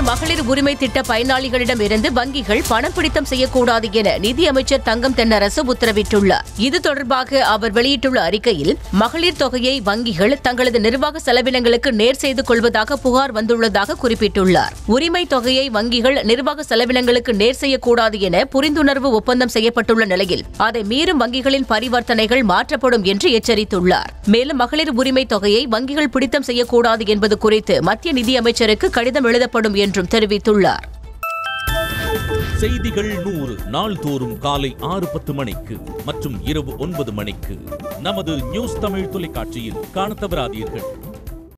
மகளிர் உரிமை திட்ட பயனாளிகளிடம் இருந்து வங்கிகள் பணம் பிடித்தம் செய்யக்கூடாது என நிதியமைச்சர் தங்கம் தென்னரசு உத்தரவிட்டுள்ளார் இது தொடர்பாக அவர் வெளியிட்டுள்ள அறிக்கையில் மகளிர் தொகையை வங்கிகள் தங்களது நிர்வாக செலவினங்களுக்கு நேர் செய்து கொள்வதாக புகார் வந்துள்ளதாக குறிப்பிட்டுள்ளார் உரிமை தொகையை வங்கிகள் நிர்வாக செலவினங்களுக்கு நேர் செய்யக்கூடாது என புரிந்துணர்வு ஒப்பந்தம் செய்யப்பட்டுள்ள நிலையில் அதை மீறும் வங்கிகளின் பரிவர்த்தனைகள் மாற்றப்படும் என்று எச்சரித்துள்ளார் மேலும் மகளிர் உரிமை தொகையை வங்கிகள் பிடித்தம் செய்யக்கூடாது என்பது குறித்து மத்திய நிதியமைச்சருக்கு கடிதம் எழுதப்படும் என்றும் தெரிவித்துள்ளார் செய்திகள் நூறு நாள்தோறும் காலை ஆறு பத்து மணிக்கு மற்றும் இரவு ஒன்பது மணிக்கு நமது நியூஸ் தமிழ் தொலைக்காட்சியில் காணத் தவறாதீர்கள்